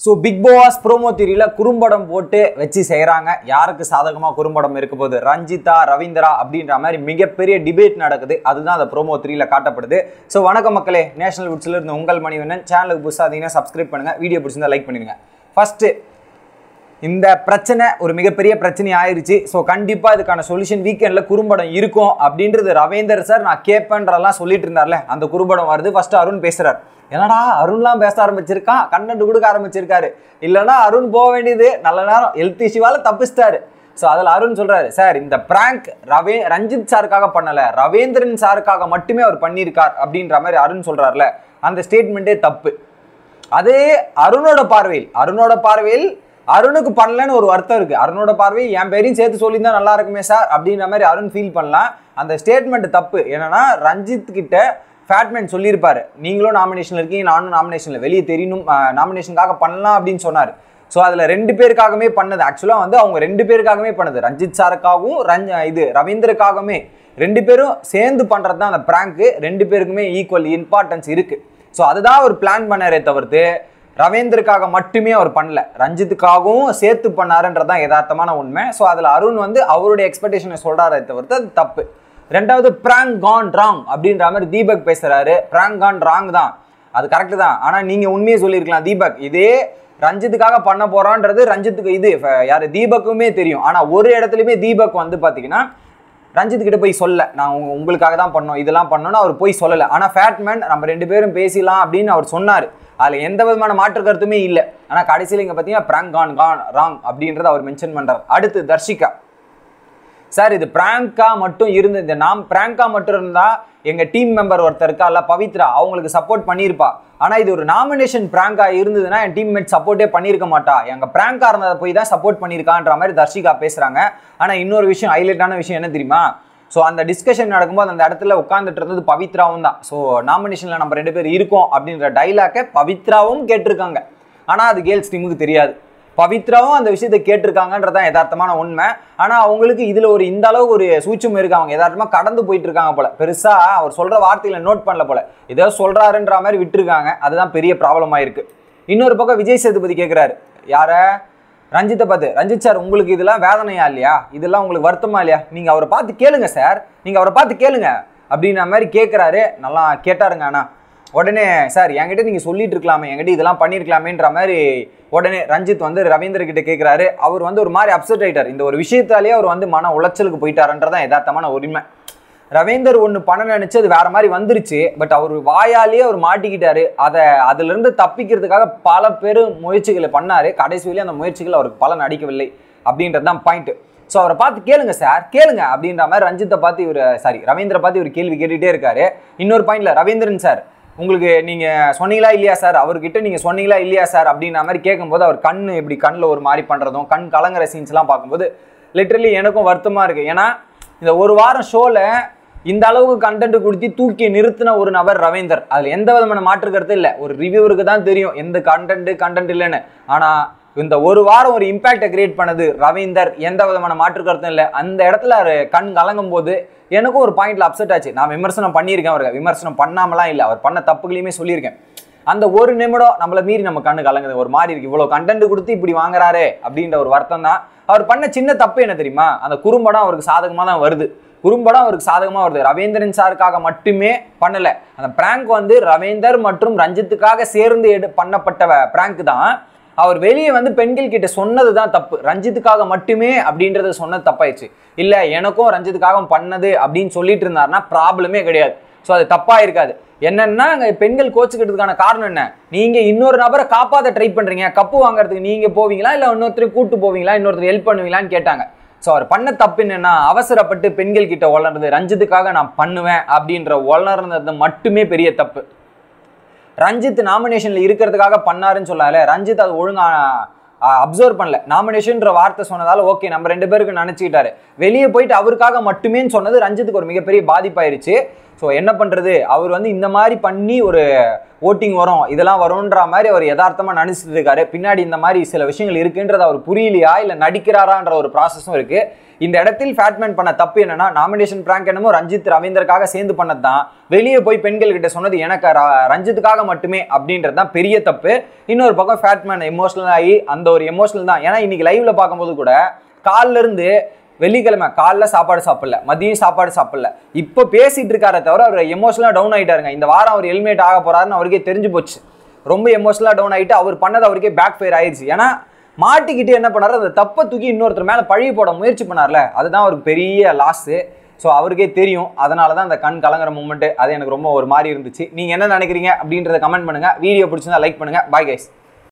so Bigg Boss promo திரியில குறும்படம் போட்டு வச்சு செய்கிறாங்க யாருக்கு சாதகமாக குறும்படம் இருக்க போகுது ரஞ்சிதா ரவீந்திரா அப்படின்ற மாதிரி மிகப்பெரிய டிபேட் நடக்குது அதுதான் அந்த ப்ரோமோ த்ரீல காட்டப்படுது ஸோ வணக்கம் மக்களே நேஷனல் வுட்ஸ்ல இருந்து உங்கள் மணிவண்ணன் சேனலுக்கு புதுசாக இருந்தீங்கன்னா சப்ஸ்கிரைப் பண்ணுங்க வீடியோ பிடிச்சிருந்தா லைக் பண்ணிடுங்க ஃபர்ஸ்ட் இந்த பிரச்சனை ஒரு மிகப்பெரிய பிரச்சனை ஆயிருச்சு ஸோ கண்டிப்பாக இதுக்கான சொல்யூஷன் வீக்கெண்டில் குறும்படம் இருக்கும் அப்படின்றது ரவீந்தர் சார் நான் கேட்பேன்றலாம் சொல்லிட்டு இருந்தார்ல அந்த குறும்படம் வருது ஃபர்ஸ்ட் அருண் பேசுறார் என்னடா அருண்லாம் பேச ஆரம்பிச்சிருக்கான் கண்டென்ட் கொடுக்க ஆரம்பிச்சிருக்காரு இல்லைன்னா அருண் போக வேண்டியது நல்ல நேரம் ஹெல்த் இஷ்யூவால தப்பிச்சிட்டாரு ஸோ அதில் அருண் சொல்றாரு சார் இந்த பிராங்க் ரவே ரஞ்சித் சாருக்காக பண்ணல ரவீந்திரன் சாருக்காக மட்டுமே அவர் பண்ணியிருக்கார் அப்படின்ற மாதிரி அருண் சொல்றாருல அந்த ஸ்டேட்மெண்ட்டே தப்பு அதே அருணோட பார்வையில் அருணோட பார்வையில் அருணுக்கு பண்ணலன்னு ஒரு வருத்தம் இருக்கு அருணோட பார்வையில் என் பேரையும் சேர்த்து சொல்லியிருந்தா நல்லா இருக்குமே சார் அப்படின்ற மாதிரி அருண் ஃபீல் பண்ணலாம் அந்த ஸ்டேட்மெண்ட் தப்பு என்னன்னா ரஞ்சித் கிட்ட ஃபேட்மேன் சொல்லியிருப்பாரு நீங்களும் நாமினேஷனில் இருக்கீங்க நானும் நாமினேஷனில் வெளியே தெரியணும் நாமினேஷனுக்காக பண்ணலாம் அப்படின்னு சொன்னார் ஸோ அதில் ரெண்டு பேருக்காகவே பண்ணது ஆக்சுவலாக வந்து அவங்க ரெண்டு பேருக்காகவே பண்ணது ரஞ்சித் சாருக்காகவும் ரஞ்ச் இது ரவீந்திரக்காகவுமே ரெண்டு பேரும் சேர்ந்து பண்ணுறது தான் அந்த ப்ராங்க்கு ரெண்டு பேருக்குமே ஈக்குவல் இம்பார்ட்டன்ஸ் இருக்குது ஸோ அதுதான் அவர் பிளான் பண்ணாரே தவிர்த்து ரவீந்தருக்காக மட்டுமே அவர் பண்ணல ரஞ்சித்துக்காகவும் சேர்த்து பண்ணாருன்றது தான் யதார்த்தமான உண்மை ஸோ அதில் அருண் வந்து அவருடைய எக்ஸ்பெக்டேஷனை சொல்கிறாரே தவிர்த்து அது தப்பு ரெண்டாவது பிராங்க் கான் ராங் அப்படின்ற மாதிரி தீபக் பேசுறாரு பிராங்க் கான் ராங் தான் அது கரெக்டு தான் ஆனால் நீங்கள் உண்மையை சொல்லியிருக்கலாம் தீபக் இதே ரஞ்சித்துக்காக பண்ண போறான்றது ரஞ்சித்துக்கு இது ஃப- யாரு தீபக்குமே தெரியும் ஆனால் ஒரு இடத்துலையுமே தீபக் வந்து பார்த்தீங்கன்னா ரஞ்சித் கிட்ட போய் சொல்ல நான் உங்க- உங்களுக்காக தான் பண்ணோம் இதெல்லாம் பண்ணோம்னு அவர் போய் சொல்லலை ஆனால் ஃபேட்மேன் நம்ம ரெண்டு பேரும் பேசிடலாம் அப்படின்னு அவர் சொன்னார் அதில் எந்த விதமான மாற்று கருத்துமே இல்லை ஆனால் கடைசியில் இங்கே பார்த்தீங்கன்னா பிராங்க் கான் கான் ராங் அப்படின்றத அவர் மென்ஷன் பண்ணுறார் அடுத்து தர்ஷிகா சார் இது பிராங்கா மட்டும் இருந்து இந்த நாம் பிராங்கா மட்டும் இருந்தா எங்க டீம் மெம்பர் ஒருத்தர் இருக்கால பவித்ரா அவங்களுக்கு சப்போர்ட் பண்ணியிருப்பா ஆனா இது ஒரு நாமினேஷன் பிராங்கா இருந்ததுன்னா என் டீம்மேட் சப்போர்ட்டே பண்ணியிருக்க மாட்டா எங்க பிராங்கா இருந்ததை போய் தான் சப்போர்ட் பண்ணியிருக்கான்ற மாதிரி தர்ஷிகா பேசுறாங்க ஆனா இன்னொரு விஷயம் ஹைலைட்டான விஷயம் என்ன தெரியுமா ஸோ அந்த டிஸ்கஷன் நடக்கும்போது அந்த இடத்துல உட்காந்துட்டு இருந்தது பவித்ராவும் தான் ஸோ நாமினேஷனில் நம்ம ரெண்டு பேர் இருக்கோம் அப்படின்ற டைலாக்கை பவித்ராவும் கேட்டிருக்காங்க ஆனால் அது கேர்ள்ஸ் டீமுக்கு தெரியாது பவித்ராவும் அந்த விஷயத்தை கேட்டிருக்காங்கன்றதான் யதார்த்தமான உண்மை ஆனால் அவங்களுக்கு இதில் ஒரு இந்த அளவுக்கு ஒரு சூட்சம் இருக்கு அவங்க யதார்த்தமாக கடந்து போயிட்டு இருக்காங்க போல பெருசாக அவர் சொல்கிற வார்த்தையில நோட் பண்ணல போல ஏதோ சொல்கிறாருன்ற மாதிரி விட்டுருக்காங்க அதுதான் பெரிய ப்ராப்ளமாக இருக்கு இன்னொரு பக்கம் விஜய் சேதுபதி கேட்குறாரு யார ரஞ்சித்தை பார்த்து ரஞ்சித் சார் உங்களுக்கு இதெல்லாம் வேதனையா இல்லையா இதெல்லாம் உங்களுக்கு வருத்தமா இல்லையா நீங்கள் அவரை பார்த்து கேளுங்க சார் நீங்கள் அவரை பார்த்து கேளுங்க அப்படின்ற மாதிரி கேட்குறாரு நல்லா கேட்டாருங்க அண்ணா உடனே சார் என்கிட்ட நீங்கள் சொல்லிட்டு இருக்கலாமே என்கிட்ட இதெல்லாம் பண்ணியிருக்கலாமேன்ற மாதிரி உடனே ரஞ்சித் வந்து ரவீந்தர் கிட்ட கேட்குறாரு அவர் வந்து ஒரு மாதிரி அப்செட் ஆயிட்டார் இந்த ஒரு விஷயத்தாலேயே அவர் வந்து மன உளைச்சலுக்கு போயிட்டாருன்றதான் யதார்த்தமான உரிமை ரவீந்தர் ஒன்று பண்ண நினைச்சு அது வேற மாதிரி வந்துருச்சு பட் அவர் வாயாலேயே அவர் மாட்டிக்கிட்டாரு அதை அதுல இருந்து தப்பிக்கிறதுக்காக பல பேர் முயற்சிகளை பண்ணாரு கடைசி வரையும் அந்த முயற்சிகள் அவருக்கு பலன் அடிக்கவில்லை அப்படின்றது தான் பாயிண்ட் ஸோ அவரை பார்த்து கேளுங்க சார் கேளுங்க அப்படின்ற மாதிரி ரஞ்சித்தை பார்த்து இவர் சாரி ரவீந்திர பார்த்து இவர் கேள்வி கேட்டுட்டே இருக்காரு இன்னொரு பாயிண்ட்ல ரவீந்திரன் சார் உங்களுக்கு நீங்க சொன்னீங்களா இல்லையா சார் அவர்கிட்ட நீங்க சொன்னீங்களா இல்லையா சார் அப்படின்ற மாதிரி கேட்கும்போது அவர் கண்ணு இப்படி கண்ணில் ஒரு மாதிரி பண்றதும் கண் கலங்குற சீன்ஸ்லாம் பார்க்கும்போது லிட்டரலி எனக்கும் வருத்தமா இருக்கு ஏன்னா இந்த ஒரு வாரம் ஷோல இந்த அளவுக்கு கண்டென்ட் கொடுத்து தூக்கி நிறுத்தின ஒரு நபர் ரவீந்தர் அதுல எந்த விதமான மாற்று கருத்து இல்லை ஒரு ரிவ்யூவருக்கு தான் தெரியும் எந்த கண்டென்ட் கண்டென்ட் இல்லைன்னு ஆனா இந்த ஒரு வாரம் ஒரு இம்பாக்டை கிரியேட் பண்ணது ரவீந்தர் எந்த விதமான மாற்று கருத்தும் இல்லை அந்த இடத்துல அவரு கண் கலங்கும் போது எனக்கும் ஒரு பாயிண்ட்ல அப்செட் ஆச்சு நான் விமர்சனம் பண்ணியிருக்கேன் அவருக்கு விமர்சனம் பண்ணாமலாம் இல்லை அவர் பண்ண தப்புகளையுமே சொல்லியிருக்கேன் அந்த ஒரு நிமிடம் நம்மள மீறி நம்ம கண்ணு கலங்குது ஒரு மாதிரி இருக்கு இவ்வளவு கண்டென்ட் கொடுத்து இப்படி வாங்குறாரே அப்படின்ற ஒரு வருத்தம் தான் அவர் பண்ண சின்ன தப்பு என்ன தெரியுமா அந்த குறும்படம் அவருக்கு சாதகமா தான் வருது குறும்படம் அவருக்கு சாதகமா வருது ரவீந்திரன் சாருக்காக மட்டுமே பண்ணல அந்த பிராங்க் வந்து ரவீந்தர் மற்றும் ரஞ்சித்துக்காக சேர்ந்து எடு பண்ணப்பட்ட பிராங்க் தான் அவர் வெளியே வந்து பெண்கள் கிட்ட சொன்னது தான் தப்பு ரஞ்சித்துக்காக மட்டுமே அப்படின்றத சொன்னது தப்பாயிடுச்சு இல்ல எனக்கும் ரஞ்சித்துக்காக பண்ணது அப்படின்னு சொல்லிட்டு இருந்தாருன்னா ப்ராப்ளமே கிடையாது ஸோ அது தப்பா இருக்காது என்னன்னா அங்க பெண்கள் கோச்சுக்கிறதுக்கான காரணம் என்ன நீங்க இன்னொரு நபரை காப்பாத்த ட்ரை பண்றீங்க கப்பு வாங்குறதுக்கு நீங்க போவீங்களா இல்ல இன்னொருத்தரையும் கூட்டு போவீங்களா இன்னொருத்தர் ஹெல்ப் பண்ணுவீங்களான்னு கேட்டாங்க ஸோ அவர் பண்ண தப்பு என்னன்னா அவசரப்பட்டு பெண்கள் கிட்ட வளர்ந்தது ரஞ்சித்துக்காக நான் பண்ணுவேன் அப்படின்ற வளர்ந்தது மட்டுமே பெரிய தப்பு ரஞ்சித் நாமினேஷன்ல இருக்கிறதுக்காக பண்ணாருன்னு சொல்லால ரஞ்சித் அது ஒழுங்கா அப்சர்வ் பண்ணல நாமினேஷன்ற வார்த்தை சொன்னதால ஓகே நம்ம ரெண்டு பேருக்கு நினைச்சுக்கிட்டாரு வெளியே போயிட்டு அவருக்காக மட்டுமே சொன்னது ரஞ்சித்துக்கு ஒரு மிகப்பெரிய பாதிப்பாயிருச்சு ஸோ என்ன பண்ணுறது அவர் வந்து இந்த மாதிரி பண்ணி ஒரு ஓட்டிங் வரும் இதெல்லாம் வரும்ன்ற மாதிரி அவர் யதார்த்தமாக நினச்சிட்டு இருக்காரு பின்னாடி இந்த மாதிரி சில விஷயங்கள் இருக்குன்றது அவர் புரியலையா இல்லை நடிக்கிறாரான்ற ஒரு ப்ராசஸும் இருக்குது இந்த இடத்தில் ஃபேட்மேன் பண்ண தப்பு என்னன்னா நாமினேஷன் பிராங்க் என்னமோ ரஞ்சித் ரவீந்தருக்காக சேர்ந்து பண்ணது தான் வெளியே போய் பெண்கள் கிட்ட சொன்னது எனக்கு ர- ரஞ்சித்துக்காக மட்டுமே அப்படின்றது தான் பெரிய தப்பு இன்னொரு பக்கம் ஃபேட்மேன் எமோஷனல் ஆகி அந்த ஒரு எமோஷனல் தான் ஏன்னா இன்னைக்கு லைவ்ல பார்க்கும்போது கூட கால்ல இருந்து வெள்ளிக்கிழமை காலைல சாப்பாடு சாப்பிடல மதியம் சாப்பாடு சாப்பிடல இப்போ பேசிட்டு இருக்காரே தவிர அவர் எமோஷனலாக டவுன் ஆயிட்டாருங்க இந்த வாரம் அவர் ஹெல்மெட் ஆக போறாருன்னு அவருக்கே தெரிஞ்சு போச்சு ரொம்ப எமோஷனலாக டவுன் ஆயிட்டு அவர் பண்ணது அவருக்கே பேக் ஃபயர் ஆயிடுச்சு ஏன்னா மாட்டிக்கிட்டு என்ன பண்ணாரு அந்த தப்பை தூக்கி இன்னொருத்தர் மேலே பழி போட முயற்சி பண்ணார்ல அதுதான் அவருக்கு பெரிய லாஸு ஸோ அவருக்கே தெரியும் அதனால தான் அந்த கண் கலங்குற மூமெண்ட் அது எனக்கு ரொம்ப ஒரு மாதிரி இருந்துச்சு நீங்கள் என்ன நினைக்கிறீங்க அப்படின்றத கமெண்ட் பண்ணுங்க வீடியோ பிடிச்சிருந்தா லைக் பண்ணுங்க பாய் கைஸ்